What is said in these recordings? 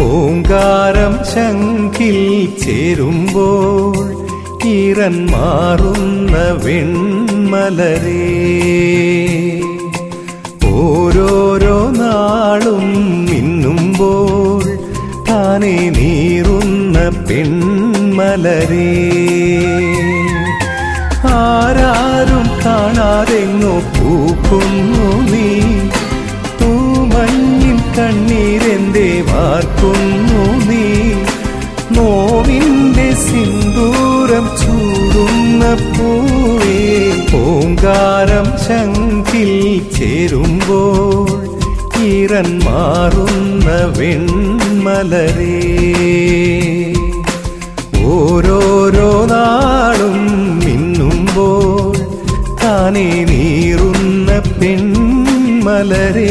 ഓങ്കാരം ശംഖിൽ ചേരുമ്പോൾ ഈറൻ മാറുന്ന വെൺമലരേ ഓരോരോ നാളും മിന്നുമ്പോൾ താനെ നീറുന്ന പെൺമലരേ ആരാരും കാണാതെങ്ങോ പൂക്കുന്നു നീ തൂമഞ്ഞിൻ കണ്ണീരെന്തേ വാർക്കുന്നു നീ നോവിന്റെ സിന്ദൂരം ചൂടുന്ന പൂവേ ഓങ്കാരം ശംഖിൽ ചേരുമ്പോൾ ഈറൻ മാറുന്ന വെൺമലരേ ഓരോരോ നാളും മിന്നുമ്പോൾ താനെ നീറുന്ന പെൺമലരേ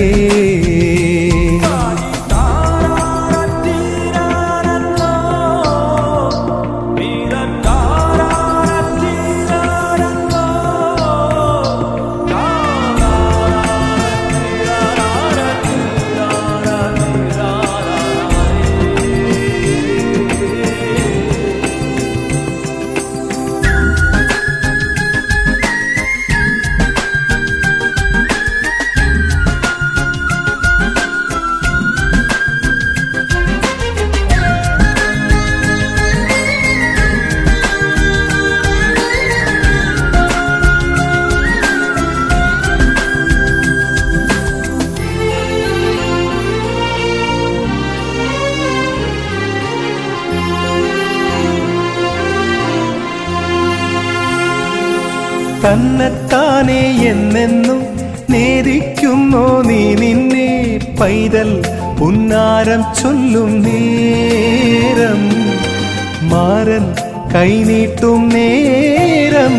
തന്നെത്താനെ എന്നെന്നും നേദിക്കുന്നോ നീ നിന്നെ പൈതൽ പുന്നാരം ചൊല്ലും നേരം മാരൻ കൈനീട്ടും നേരം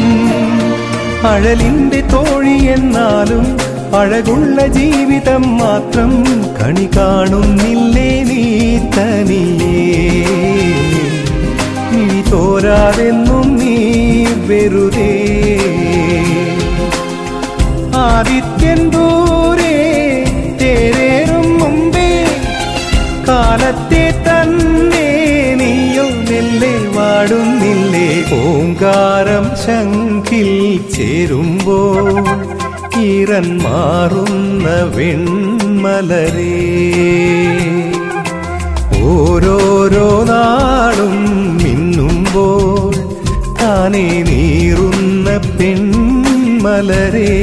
അഴലിന്റെ തോഴി എന്നാലും അഴകുള്ള ജീവിതം മാത്രം കണി കാണുന്നില്ലേ നീ തനിയേ മിഴി തോരാതെന്നും നീ വെറുതെ ആദിത്യൻ ദൂരെ തേരേറും മുമ്പേ കാലത്തെ തന്നെ നീയോ നെല്ലെ വാടുന്നില്ലേ ഓങ്കാരം ശംഖിൽ ചേരുമ്പോൾ ഈറൻ മാറുന്ന വെൺമലരേ ഓരോരോ നാളും മിന്നുമ്പോൾ താനെ നീറുന്ന പെൺമലരേ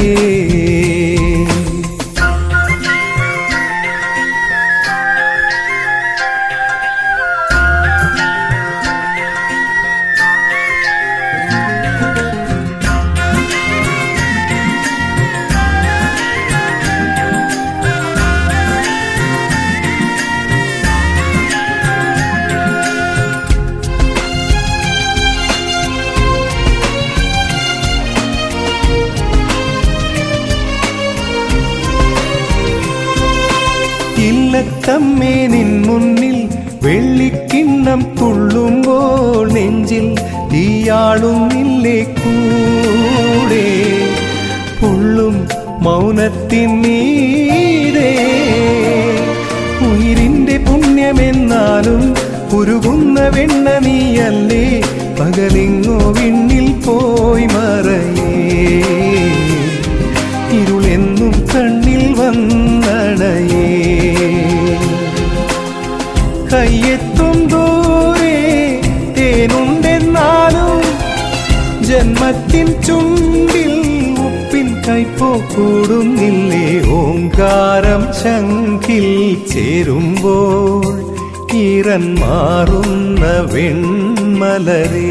ഇല്ലത്തമ്മേ നിൻ മുന്നിൽ വെള്ളിക്കിണ്ണം തുള്ളുമ്പോൾ നെഞ്ചിൽ തീയാളുന്നില്ലേ കൂടെ പൊള്ളും മൗനത്തിൻ മീതേ ഉയിരിന്റെ പുണ്യമെന്നാലും ഉരുകുന്ന വെണ്ണ നീയല്ലേ പകലിങ്ങോ വിണ്ണിൽ പോയി മറയേ ഇരുളെന്നും കണ്ണിൽ വന്നണയേ കയ്യെത്തും ദൂരെ തേനുണ്ടെന്നാലും ജന്മത്തിൻ ചുണ്ടിൽ ഉപ്പിൻ കൈപ്പോ കൂടുന്നില്ലേ ഓങ്കാരം ശംഖിൽ ചേരുമ്പോൾ ഈറൻ മാറുന്ന വെൺമലരേ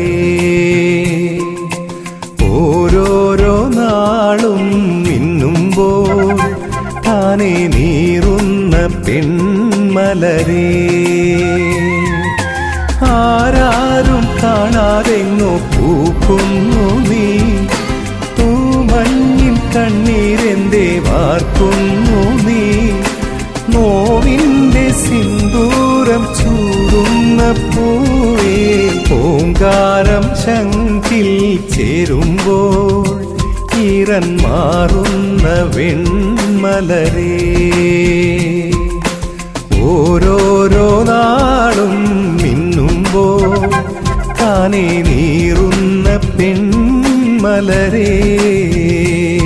ഓരോരോ നാളും മിന്നുമ്പോൾ താനെ നീറുന്ന പെൺമലരേ ആരാരും കാണാതെങ്ങോ പൂക്കുന്നു നീ തൂമഞ്ഞിൻ കണ്ണീരെന്തേ വാർക്കുന്നു നീ നോവിന്റെ സിന്ദൂരം ചൂടുന്ന പൂവേ ഓങ്കാരം ശംഖിൽ ചേരുമ്പോൾ ഈറൻ മാറുന്ന വെൺമലരേ ഓരോരോ നാളും മിന്നുമ്പോൾ താനേ നീറുന്ന പെൺമലരേ